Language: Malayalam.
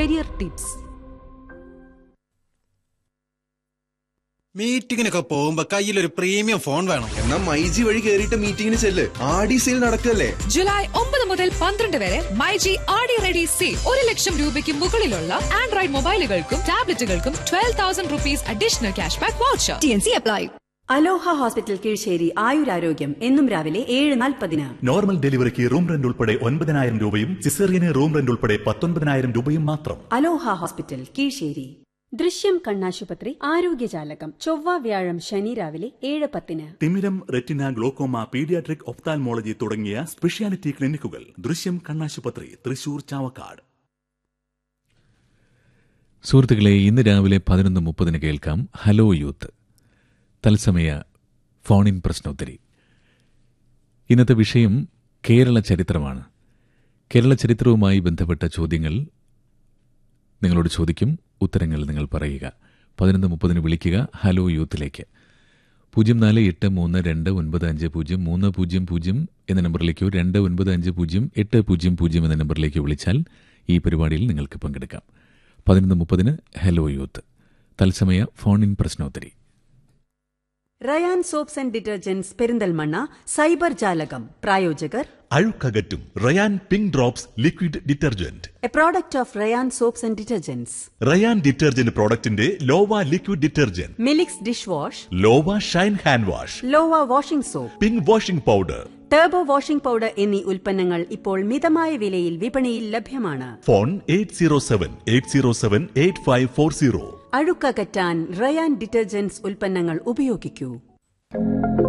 കരിയർ ടിപ്സ് മീറ്റിങ്ങിനൊക്കെ പോകുമ്പോ കയ്യിലൊരു പ്രീമിയം ഫോൺ വേണം എന്നാ മൈജി വഴി കേറിയിട്ട് മീറ്റിംഗിന് ചെല്ല് ആടി സെയിൽ നടക്കല്ലേ ജൂലൈ ഒമ്പത് മുതൽ പന്ത്രണ്ട് വരെ മൈജി ആടി റെഡി സെയിൽ ഒരു ലക്ഷം രൂപയ്ക്ക് മുകളിലുള്ള ആൻഡ്രോയിഡ് മൊബൈലുകൾക്കും ടാബ്ലറ്റുകൾക്കും twelve thousand rupees additional cash back voucher T N C apply Aloha hospital Keezhissery ആയുരാരോഗ്യം എന്നും രാവിലെ ഏഴ് നാൽപ്പതിന് നോർമൽ ഡെലിവറിക്ക് റൂം റെന്റ് ഉൾപ്പെടെ ഒൻപതിനായിരം രൂപയും സിസേറിയന് റൂം റെന്റ് ഉൾപ്പെടെ പത്തൊൻപതിനായിരം രൂപയും മാത്രം അലോഹ ഹോസ്പിറ്റൽ കീഴ്ശ്ശേരി ദൃശ്യം കണ്ണാശുപത്രി ആരോഗ്യജാലകം ചൊവ്വ വ്യാഴം ശനി രാവിലെ ഏഴ് പത്തിന് തിമിരം റെറ്റിന ഗ്ലോക്കോമ പീഡിയാട്രിക് ഒപ്താൽമോളജി തുടങ്ങിയ സ്പെഷ്യാലിറ്റി ക്ലിനിക്കുകൾ ദൃശ്യം കണ്ണാശുപത്രി തൃശൂർ ചാവക്കാട് സുഹൃത്തുക്കളെ ഇന്ന് രാവിലെ പതിനൊന്ന് മുപ്പതിന് കേൾക്കാം ഹലോ യൂത്ത് തത്സമയ ഫോണിൻ പ്രശ്നോത്തരി ഇന്നത്തെ വിഷയം കേരള ചരിത്രമാണ് കേരള ചരിത്രവുമായി ബന്ധപ്പെട്ട ചോദ്യങ്ങൾ നിങ്ങളോട് ചോദിക്കും ഉത്തരങ്ങൾ നിങ്ങൾ പറയുക പതിനൊന്ന് മുപ്പതിന് വിളിക്കുക ഹലോ യൂത്തിലേക്ക് പൂജ്യം നാല് എട്ട് മൂന്ന് രണ്ട് ഒൻപത് അഞ്ച് പൂജ്യം മൂന്ന് പൂജ്യം പൂജ്യം എന്ന നമ്പറിലേക്കോ രണ്ട് ഒൻപത് അഞ്ച് പൂജ്യം എട്ട് പൂജ്യം പൂജ്യം എന്ന നമ്പറിലേക്ക് വിളിച്ചാൽ ഈ പരിപാടിയിൽ നിങ്ങൾക്ക് പങ്കെടുക്കാം പതിനൊന്ന് മുപ്പതിന് ഹലോ യൂത്ത് തത്സമയ ഫോൺ ഇൻ പ്രശ്നോത്തരി Rayan soaps and detergents Perinthalmanna cyber ജാലകം പ്രായോജകർ അഴുക്കകറ്റും Rayan pink drops liquid detergent a product of Rayan soaps and detergents Rayan detergent പ്രോഡക്റ്റിന്റെ Lova liquid detergent Milix dish wash Lova shine hand wash Lova washing soap pink washing powder turbo washing powder എന്നീ ഉൽപ്പന്നങ്ങൾ ഇപ്പോൾ മിതമായ വിലയിൽ വിപണിയിൽ ലഭ്യമാണ് phone eight zero seven eight zero seven eight five four zero അഴുക്കകറ്റാൻ റയാൻ ഡിറ്റർജന്റ്സ് ഉൽപ്പന്നങ്ങൾ ഉപയോഗിക്കൂ